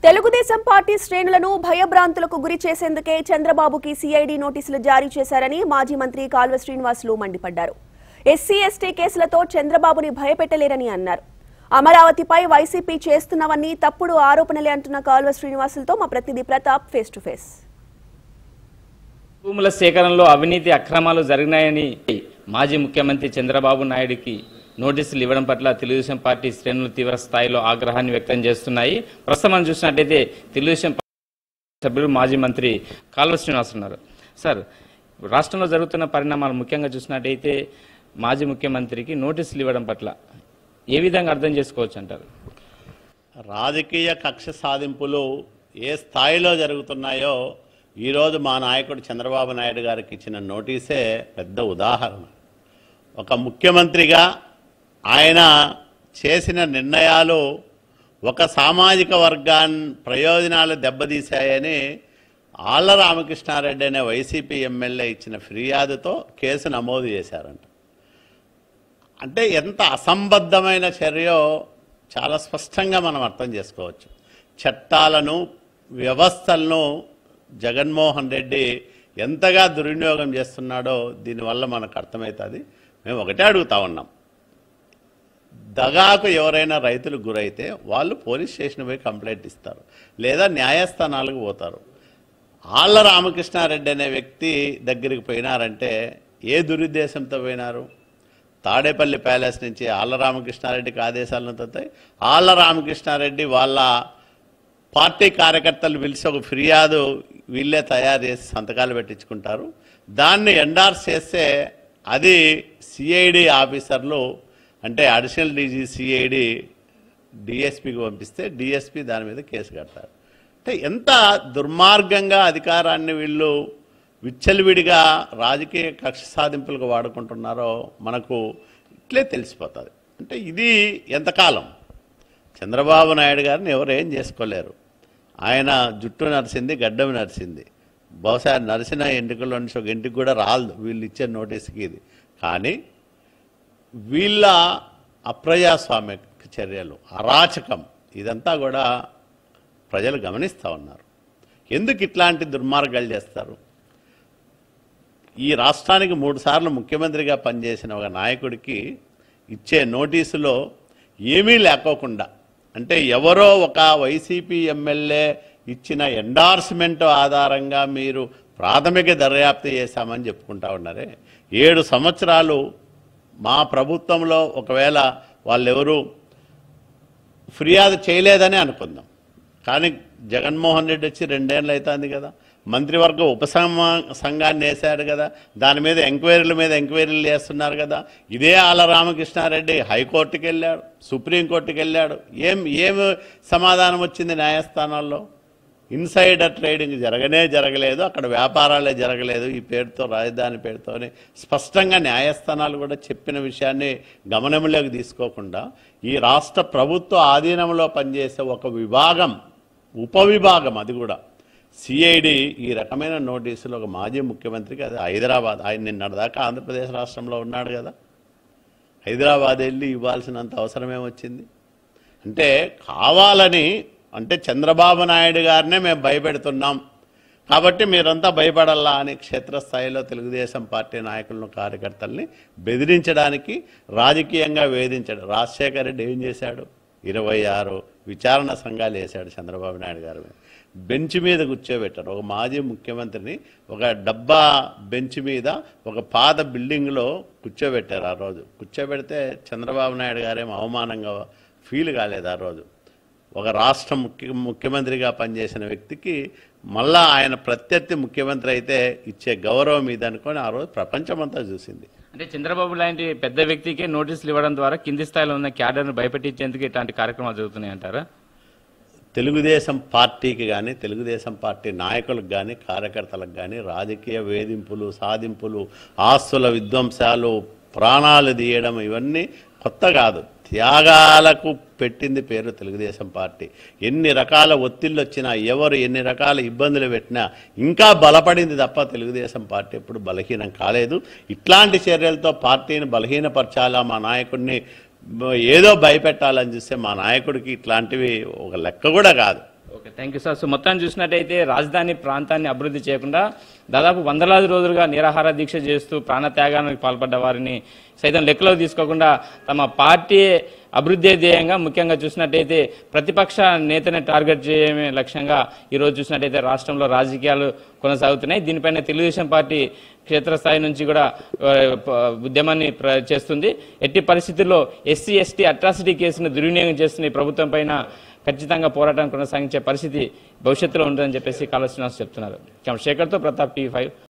Telugu Desam party శ్రేణులను భయభ్రాంతులకు గురి చేసేందుకే చంద్రబాబుకి సిఐడి నోటీసులు జారీ చేశారని మాజీ మంత్రి కాల్వ శ్రీనివాసులు మండిపడ్డారు ఎస్సీ ఎస్టీ కేసులతో చంద్రబాబుని భయపెట్టలేరని అన్నారు అమరావతిపై వైసీపీ చేస్తున్నవన్నీ తప్పుడు ఆరోపణలే అంటున్న కాల్వ శ్రీనివాసులతో మా ప్రతినిధి ప్రతాప్ ఫేస్ టు ఫేస్ భూముల సేకరణలో అవినీతి అక్రమాలు జరిగినాయని మాజీ ముఖ్యమంత్రి చంద్రబాబు నాయుడికి నోటీసులు ఇవ్వడం పట్ల తెలుగుదేశం పార్టీ శ్రేణులు తీవ్ర స్థాయిలో ఆగ్రహాన్ని వ్యక్తం చేస్తున్నాయి ప్రస్తుతం మనం చూసినట్టయితే తెలుగుదేశం పార్టీ సభ్యులు మాజీ మంత్రి కాల్వ శ్రీనివాస్ ఉన్నారు సార్ రాష్ట్రంలో జరుగుతున్న పరిణామాలు ముఖ్యంగా చూసినట్టయితే మాజీ ముఖ్యమంత్రికి నోటీసులు ఇవ్వడం పట్ల ఏ విధంగా అర్థం చేసుకోవచ్చు అంటారు రాజకీయ కక్ష సాధింపులు ఏ స్థాయిలో జరుగుతున్నాయో ఈరోజు మా నాయకుడు చంద్రబాబు నాయుడు గారికి ఇచ్చిన నోటీసే పెద్ద ఉదాహరణ ఒక ముఖ్యమంత్రిగా ఆయన చేసిన నిర్ణయాలు ఒక సామాజిక వర్గాన్ ప్రయోజనాలు దెబ్బతీశాయని ఆళ్ల రామకృష్ణారెడ్డి అనే వైసీపీ ఎమ్మెల్యే ఇచ్చిన ఫిర్యాదుతో కేసు నమోదు చేశారంట అంటే ఎంత అసంబద్ధమైన చర్యో చాలా స్పష్టంగా మనం అర్థం చేసుకోవచ్చు చట్టాలను వ్యవస్థలను జగన్మోహన్ రెడ్డి ఎంతగా దుర్వినియోగం చేస్తున్నాడో దీనివల్ల మనకు అర్థమవుతుంది మేము ఒకటే అడుగుతా ఉన్నాం దగాకు ఎవరైనా రైతులు గురైతే వాళ్ళు పోలీస్ స్టేషన్ పోయి కంప్లైంట్ ఇస్తారు లేదా న్యాయస్థానాలకు పోతారు ఆళ్ల రామకృష్ణారెడ్డి అనే వ్యక్తి దగ్గరికి పోయినారంటే ఏ దురుద్దేశంతో పోయినారు తాడేపల్లి ప్యాలెస్ నుంచి ఆళ్ల రామకృష్ణారెడ్డికి ఆదేశాలను తత్తాయి ఆళ్ల రామకృష్ణారెడ్డి వాళ్ళ పార్టీ కార్యకర్తలు పిలిచి ఒక ఫిర్యాదు వీళ్ళే తయారు చేసి సంతకాలు పెట్టించుకుంటారు దాన్ని ఎండార్స్ చేస్తే అది సిఐడి ఆఫీసర్లు అంటే అడిషనల్ డీజీ సిఐడి డిఎస్పికి పంపిస్తే డిఎస్పి దాని మీద కేసు కడతారు అంటే ఎంత దుర్మార్గంగా అధికారాన్ని వీళ్ళు విచ్చలవిడిగా రాజకీయ కక్ష సాధింపులకు వాడుకుంటున్నారో మనకు ఇట్లే తెలిసిపోతుంది అంటే ఇది ఎంతకాలం చంద్రబాబు నాయుడు గారిని ఎవరు ఏం చేసుకోలేరు ఆయన జుట్టు నరిసింది గడ్డం నరిసింది బహుశా నరిసిన ఎంటుకల్లో నుంచి ఒక ఇంటికి కూడా రాలదు వీళ్ళు ఇచ్చే నోటీస్కి ఇది కానీ వీళ్ళ అప్రజాస్వామ్య చర్యలు అరాచకం ఇదంతా కూడా ప్రజలు గమనిస్తూ ఉన్నారు ఎందుకు ఇట్లాంటి దుర్మార్గాలు చేస్తారు ఈ రాష్ట్రానికి మూడుసార్లు ముఖ్యమంత్రిగా పనిచేసిన ఒక నాయకుడికి ఇచ్చే నోటీసులో ఏమీ లేకోకుండా అంటే ఎవరో ఒక వైసీపీ ఎమ్మెల్యే ఇచ్చిన ఎండార్స్మెంట్ ఆధారంగా మీరు ప్రాథమిక దర్యాప్తు చేశామని చెప్పుకుంటా ఉన్నారే ఏడు సంవత్సరాలు మా ప్రభుత్వంలో ఒకవేళ వాళ్ళెవరూ ఫిర్యాదు చేయలేదని అనుకుందాం కానీ జగన్మోహన్ రెడ్డి వచ్చి రెండేళ్ళు అవుతుంది కదా మంత్రివర్గ ఉపసమ సంఘాన్ని వేశాడు కదా దాని మీద ఎంక్వైరీల మీద ఎంక్వైరీలు చేస్తున్నారు కదా ఇదే ఆల రామకృష్ణారెడ్డి హైకోర్టుకి వెళ్ళాడు సుప్రీంకోర్టుకి వెళ్ళాడు ఏం ఏం సమాధానం వచ్చింది న్యాయస్థానాల్లో ఇన్సైడర్ ట్రేడింగ్ జరగనే జరగలేదు అక్కడ వ్యాపారాలే జరగలేదు ఈ పేరుతో రాజధాని పేరుతోనే స్పష్టంగా న్యాయస్థానాలు కూడా చెప్పిన విషయాన్ని గమనంలోకి తీసుకోకుండా ఈ రాష్ట్ర ప్రభుత్వ ఆధీనంలో పనిచేసే ఒక విభాగం ఉపవిభాగం అది కూడా సిఐడి ఈ రకమైన నోటీసులు ఒక మాజీ ముఖ్యమంత్రికి అది హైదరాబాద్ ఆయన నిన్నటిదాకా ఆంధ్రప్రదేశ్ రాష్ట్రంలో ఉన్నాడు కదా హైదరాబాద్ వెళ్ళి ఇవ్వాల్సినంత అవసరమేమొచ్చింది అంటే కావాలని అంటే చంద్రబాబు నాయుడు గారినే మేము భయపెడుతున్నాం కాబట్టి మీరంతా భయపడాలా అని క్షేత్రస్థాయిలో తెలుగుదేశం పార్టీ నాయకులను కార్యకర్తల్ని బెదిరించడానికి రాజకీయంగా వేధించాడు రాజశేఖర రెడ్డి ఏం చేశాడు ఇరవై ఆరు విచారణ సంఘాలు వేశాడు చంద్రబాబు నాయుడు గారి మీద బెంచ్ మీద కూర్చోబెట్టారు ఒక మాజీ ముఖ్యమంత్రిని ఒక డబ్బా బెంచ్ మీద ఒక పాత బిల్డింగ్లో కూర్చోబెట్టారు ఆ రోజు కూర్చోబెడితే చంద్రబాబు నాయుడు గారేం అవమానంగా ఫీల్ కాలేదు ఆ రోజు ఒక రాష్ట్ర ముఖ్య ముఖ్యమంత్రిగా పనిచేసిన వ్యక్తికి మళ్ళా ఆయన ప్రత్యర్థి ముఖ్యమంత్రి అయితే ఇచ్చే గౌరవం ఇది అనుకొని ఆ రోజు ప్రపంచమంతా చూసింది అంటే చంద్రబాబు లాంటి పెద్ద వ్యక్తికే నోటీసులు ఇవ్వడం ద్వారా కింది స్థాయిలో ఉన్న క్యాడర్ను భయపెట్టించేందుకు ఇట్లాంటి కార్యక్రమాలు జరుగుతున్నాయి అంటారా తెలుగుదేశం పార్టీకి కానీ తెలుగుదేశం పార్టీ నాయకులకు కానీ కార్యకర్తలకు కానీ రాజకీయ వేధింపులు సాధింపులు ఆస్తుల విధ్వంసాలు ప్రాణాలు తీయడం ఇవన్నీ కొత్త కాదు త్యాగాలకు పెట్టింది పేరు తెలుగుదేశం పార్టీ ఎన్ని రకాల ఒత్తిళ్ళు వచ్చినా ఎవరు ఎన్ని రకాల ఇబ్బందులు పెట్టినా ఇంకా బలపడింది తప్ప తెలుగుదేశం పార్టీ ఎప్పుడు బలహీనం కాలేదు ఇట్లాంటి చర్యలతో పార్టీని బలహీనపరచాలా మా నాయకుడిని ఏదో భయపెట్టాలని చూస్తే మా నాయకుడికి ఇట్లాంటివి ఒక లెక్క కూడా కాదు okay thank you sir so మొత్తాన్ని చూసినట్టయితే రాజధాని ప్రాంతాన్ని అభివృద్ధి చేయకుండా దాదాపు వందలాది రోజులుగా నిరాహార దీక్ష చేస్తూ ప్రాణత్యాగానికి పాల్పడ్డ వారిని సైతం లెక్కలో తీసుకోకుండా తమ పార్టీ అభివృద్ధి ధ్యేయంగా ముఖ్యంగా చూసినట్టయితే ప్రతిపక్ష నేతని టార్గెట్ చేయడమే లక్ష్యంగా ఈరోజు చూసినట్టయితే రాష్ట్రంలో రాజకీయాలు కొనసాగుతున్నాయి దీనిపైన తెలుగుదేశం పార్టీ క్షేత్రస్థాయి నుంచి కూడా ఆ, ప- ఉద్యమాన్ని ప్ర- చేస్తుంది ఎట్టి పరిస్థితుల్లో ఎస్సీ ఎస్టీ అట్రాసిటీ కేసును దుర్వినియోగం చేస్తున్న ఈ ప్రభుత్వం పైన ఖచ్చితంగా పోరాటం కొనసాగించే పరిస్థితి భవిష్యత్తులో ఉంటుందని చెప్పేసి కాళ శ్రీనివాస్ చెప్తున్నారు శేఖర్తో ప్రతాప్ టీవీ ఫైవ్